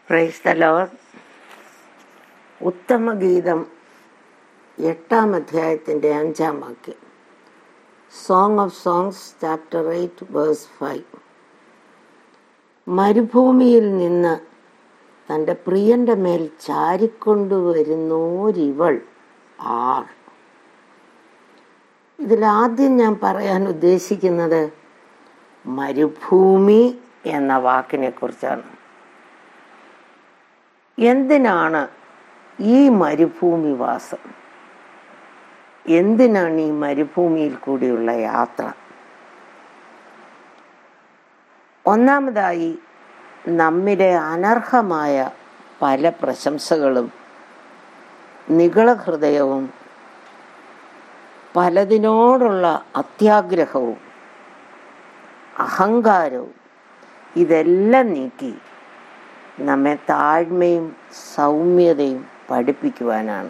praise the Lord ഉത്തമഗീതം എട്ടാം അധ്യായത്തിൻ്റെ അഞ്ചാം വാക്യം Song of Songs chapter eight verse five മരുഭൂമിയിൽ നിന്ന് തൻ്റെ പ്രിയന്റെ മേൽ ചാരിക്കൊണ്ടുവരുന്നോരിവൾ ആർ ഇതിലാദ്യം ഞാൻ പറയാൻ ഉദ്ദേശിക്കുന്നത് മരുഭൂമി എന്ന വാക്കിനെ കുറിച്ചാണ് എന്തിനാണ് ഈ മരുഭൂമി വാസം എന്തിനാണ് ഈ മരുഭൂമിയിൽ കൂടിയുള്ള യാത്ര ഒന്നാമതായി നമ്മുടെ അനർഹമായ പല പ്രശംസകളും നികളഹൃദയവും പലതിനോടുള്ള അത്യാഗ്രഹവും അഹങ്കാരവും ഇതെല്ലാം നീക്കി നമ്മെ താഴ്മയും സൗമ്യതയും പഠിപ്പിക്കുവാനാണ്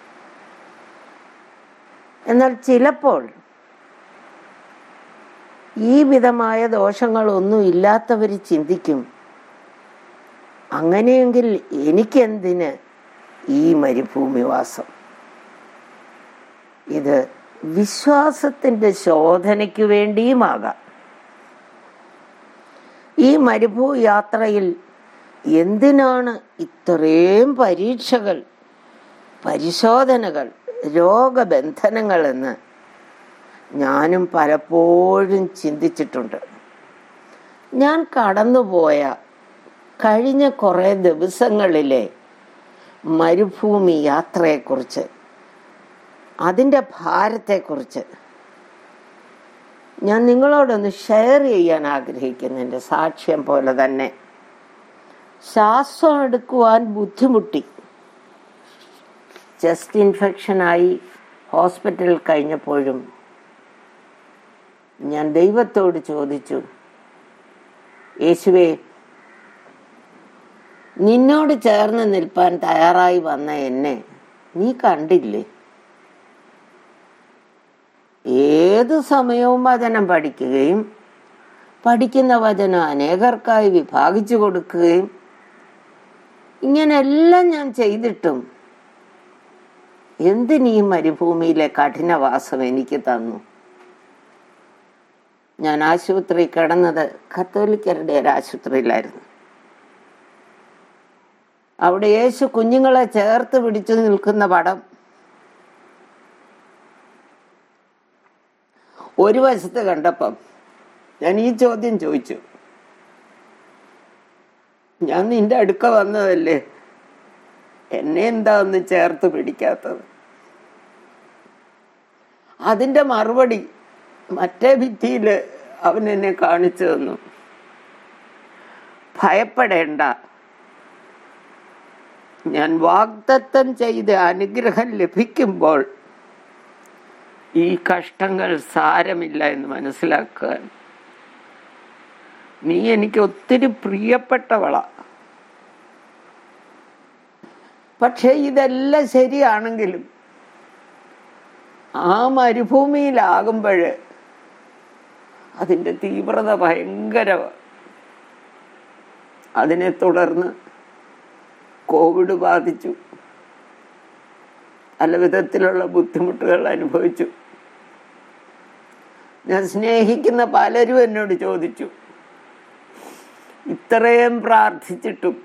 എന്നാൽ ചിലപ്പോൾ ഈ വിധമായ ദോഷങ്ങളൊന്നും ഇല്ലാത്തവർ ചിന്തിക്കും അങ്ങനെയെങ്കിൽ എനിക്കെന്തിന് ഈ മരുഭൂമിവാസം ഇത് വിശ്വാസത്തിന്റെ ശോധനയ്ക്ക് വേണ്ടിയുമാകാം ഈ മരുഭൂ യാത്രയിൽ എന്തിനാണ് ഇത്രയും പരീക്ഷകൾ പരിശോധനകൾ രോഗബന്ധനങ്ങളെന്ന് ഞാനും പലപ്പോഴും ചിന്തിച്ചിട്ടുണ്ട് ഞാൻ കടന്നുപോയ കഴിഞ്ഞ കുറേ ദിവസങ്ങളിലെ മരുഭൂമി യാത്രയെക്കുറിച്ച് അതിൻ്റെ ഭാരത്തെക്കുറിച്ച് ഞാൻ നിങ്ങളോടൊന്ന് ഷെയർ ചെയ്യാൻ ആഗ്രഹിക്കുന്നു എൻ്റെ സാക്ഷ്യം പോലെ തന്നെ ശ്വാസം എടുക്കുവാൻ ബുദ്ധിമുട്ടി ചെസ്റ്റ് ഇൻഫെക്ഷനായി ഹോസ്പിറ്റലിൽ കഴിഞ്ഞപ്പോഴും ഞാൻ ദൈവത്തോട് ചോദിച്ചു യേശുവേ നിന്നോട് ചേർന്ന് നിൽപ്പാൻ തയ്യാറായി വന്ന എന്നെ നീ കണ്ടില്ലേ ഏതു സമയവും വചനം പഠിക്കുകയും പഠിക്കുന്ന വചനം അനേകർക്കായി വിഭാഗിച്ചു കൊടുക്കുകയും ഇങ്ങനെല്ലാം ഞാൻ ചെയ്തിട്ടും എന്തിനീ മരുഭൂമിയിലെ കഠിനവാസം എനിക്ക് തന്നു ഞാൻ ആശുപത്രി കിടന്നത് കത്തോലിക്കരുടെ ഒരു ആശുപത്രിയിലായിരുന്നു അവിടെ യേശു കുഞ്ഞുങ്ങളെ ചേർത്ത് പിടിച്ചു നിൽക്കുന്ന പടം ഒരു വശത്ത് കണ്ടപ്പം ഞാൻ ഈ ചോദ്യം ചോദിച്ചു ഞാൻ നിന്റെ അടുക്ക വന്നതല്ലേ എന്നെ എന്താ ഒന്ന് ചേർത്ത് പിടിക്കാത്തത് അതിന്റെ മറുപടി മറ്റേ ഭിത്തിയിൽ അവൻ എന്നെ കാണിച്ചു തന്നു ഭയപ്പെടേണ്ട ഞാൻ വാഗ്ദത്തം ചെയ്ത് അനുഗ്രഹം ലഭിക്കുമ്പോൾ ഈ കഷ്ടങ്ങൾ സാരമില്ല എന്ന് മനസ്സിലാക്കാൻ നീ എനിക്ക് ഒത്തിരി പ്രിയപ്പെട്ടവള പക്ഷെ ഇതെല്ലാം ശരിയാണെങ്കിലും ആ മരുഭൂമിയിലാകുമ്പോൾ അതിൻ്റെ തീവ്രത ഭയങ്കര അതിനെ തുടർന്ന് കോവിഡ് ബാധിച്ചു പല വിധത്തിലുള്ള ബുദ്ധിമുട്ടുകൾ അനുഭവിച്ചു ഞാൻ സ്നേഹിക്കുന്ന പലരും എന്നോട് ചോദിച്ചു ഇത്രയും പ്രാർത്ഥിച്ചിട്ടും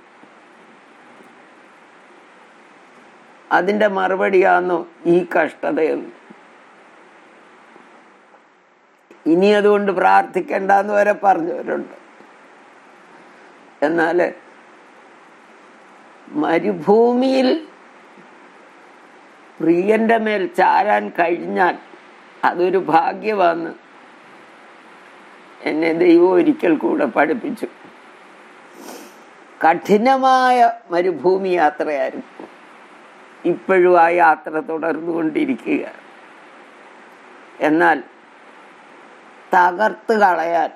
അതിൻ്റെ മറുപടിയാണോ ഈ കഷ്ടതയെന്ന് ഇനി അതുകൊണ്ട് പ്രാർത്ഥിക്കണ്ടെന്ന് വരെ പറഞ്ഞവരുണ്ട് എന്നാൽ മരുഭൂമിയിൽ പ്രിയന്റെ മേൽ ചാരാൻ കഴിഞ്ഞാൽ അതൊരു ഭാഗ്യമാന്ന് എന്നെ ദൈവം ഒരിക്കൽ കൂടെ പഠിപ്പിച്ചു കഠിനമായ മരുഭൂമി യാത്രയായിരുന്നു ഇപ്പോഴും ആ യാത്ര തുടർന്നുകൊണ്ടിരിക്കുക എന്നാൽ തകർത്ത് കളയാൻ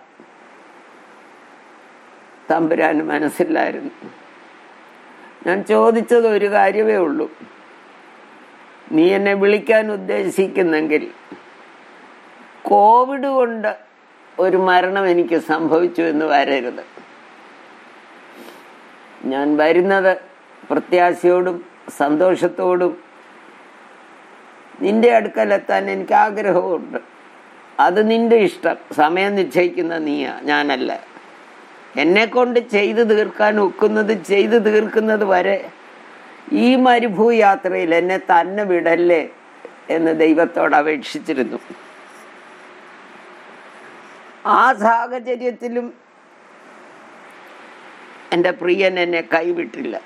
തമ്പുരാന് മനസ്സില്ലായിരുന്നു ഞാൻ ചോദിച്ചത് ഒരു കാര്യമേ ഉള്ളൂ നീ എന്നെ വിളിക്കാൻ ഉദ്ദേശിക്കുന്നെങ്കിൽ കോവിഡ് കൊണ്ട് ഒരു മരണം എനിക്ക് സംഭവിച്ചു എന്ന് വരരുത് ഞാൻ വരുന്നത് പ്രത്യാശയോടും സന്തോഷത്തോടും നിന്റെ അടുക്കലെത്താൻ എനിക്ക് ആഗ്രഹമുണ്ട് അത് നിന്റെ ഇഷ്ടം സമയം നിശ്ചയിക്കുന്ന നീയാ ഞാനല്ല എന്നെ കൊണ്ട് ചെയ്തു തീർക്കാൻ ഒക്കുന്നത് ചെയ്തു തീർക്കുന്നത് വരെ ഈ മരുഭൂ യാത്രയിൽ എന്നെ തന്നെ വിടല്ലേ എന്ന് ദൈവത്തോട് അപേക്ഷിച്ചിരുന്നു ആ സാഹചര്യത്തിലും എൻ്റെ പ്രിയൻ എന്നെ കൈവിട്ടില്ല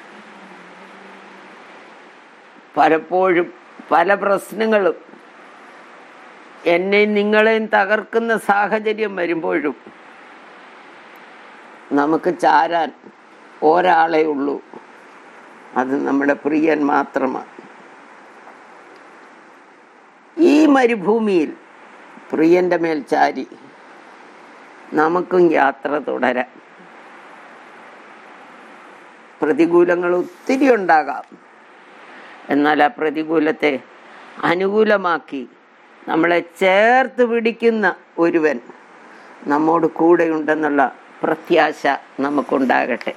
പലപ്പോഴും പല പ്രശ്നങ്ങളും എന്നെയും നിങ്ങളെയും തകർക്കുന്ന സാഹചര്യം വരുമ്പോഴും നമുക്ക് ചാരാൻ ഒരാളെ ഉള്ളൂ അത് നമ്മുടെ പ്രിയൻ മാത്രമാണ് ഈ മരുഭൂമിയിൽ പ്രിയന്റെ മേൽ ചാരി നമുക്കും യാത്ര തുടരാം പ്രതികൂലങ്ങൾ ഒത്തിരി ഉണ്ടാകാം എന്നാൽ ആ പ്രതികൂലത്തെ അനുകൂലമാക്കി നമ്മളെ ചേർത്ത് പിടിക്കുന്ന ഒരുവൻ നമ്മോട് കൂടെയുണ്ടെന്നുള്ള പ്രത്യാശ നമുക്കുണ്ടാകട്ടെ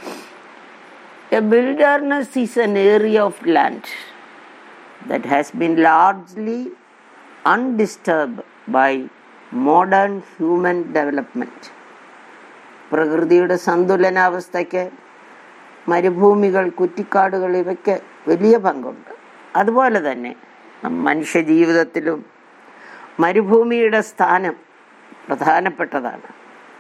a wilderness is an area of land that has been largely undisturbed by modern human development പ്രകൃതിയുടെ സന്തുലനാവസ്ഥയ്ക്ക് മരുഭൂമികൾ കുറ്റിക്കാടുകൾ ഇവയ്ക്ക് വലിയ പങ്കുണ്ട് അതുപോലെ തന്നെ മനുഷ്യ ജീവിതത്തിലും മരുഭൂമിയുടെ സ്ഥാനം പ്രധാനപ്പെട്ടതാണ്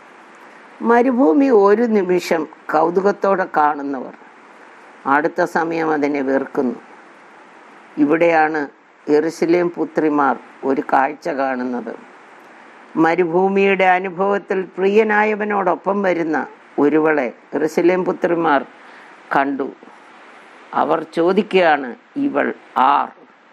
മരുഭൂമി ഒരു നിമിഷം കൗതുകത്തോടെ കാണുന്നവർ അടുത്ത സമയം അതിനെ വെറുക്കുന്നു ഇവിടെയാണ് എറുസലേം പുത്രിമാർ ഒരു കാഴ്ച കാണുന്നത് മരുഭൂമിയുടെ അനുഭവത്തിൽ പ്രിയനായവനോടൊപ്പം വരുന്ന ഒരുവളെ എറുസലേം പുത്രിമാർ കണ്ടു അവർ ചോദിക്കുകയാണ് ഇവൾ ആർ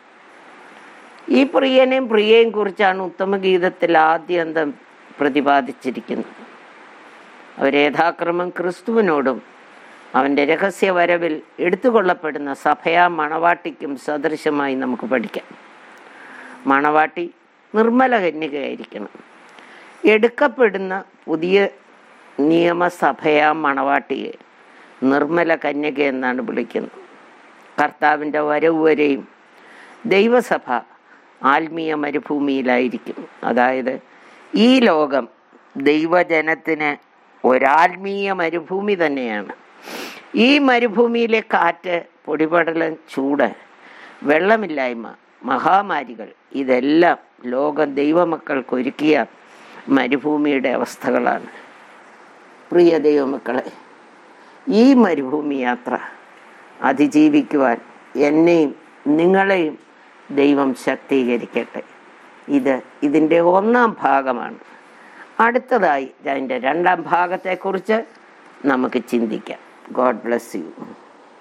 ഈ പ്രിയനെയും പ്രിയയും കുറിച്ചാണ് ഉത്തമഗീതത്തിൽ ആദ്യന്തം പ്രതിപാദിച്ചിരിക്കുന്നത് അവർ യഥാക്രമം ക്രിസ്തുവിനോടും അവൻ്റെ രഹസ്യ വരവിൽ എടുത്തുകൊള്ളപ്പെടുന്ന സഭയാ മണവാട്ടിക്കും സദൃശമായി നമുക്ക് പഠിക്കാം മണവാട്ടി നിർമ്മല കന്യകയായിരിക്കണം എടുക്കപ്പെടുന്ന പുതിയ നിയമസഭയാ മണവാട്ടിയെ നിർമ്മല കന്യക എന്നാണ് വിളിക്കുന്നത് കർത്താവിൻ്റെ വരവ് വരെയും ദൈവസഭ ആത്മീയ മരുഭൂമിയിലായിരിക്കും അതായത് ഈ ലോകം ദൈവജനത്തിന് ഒരാത്മീയ മരുഭൂമി തന്നെയാണ് ഈ മരുഭൂമിയിലെ കാറ്റ് പൊടിപടലം ചൂട് വെള്ളമില്ലായ്മ മഹാമാരികൾ ഇതെല്ലാം ലോകം ദൈവമക്കൾക്ക് ഒരുക്കിയ മരുഭൂമിയുടെ അവസ്ഥകളാണ് പ്രിയ ദൈവമക്കളെ ഈ മരുഭൂമി യാത്ര അതിജീവിക്കുവാൻ എന്നെയും നിങ്ങളെയും ദൈവം ശക്തീകരിക്കട്ടെ ഇത് ഇതിൻ്റെ ഒന്നാം ഭാഗമാണ് അടുത്തതായി അതിൻ്റെ രണ്ടാം ഭാഗത്തെക്കുറിച്ച് നമുക്ക് ചിന്തിക്കാം ഗോഡ് ബ്ലെസ് യു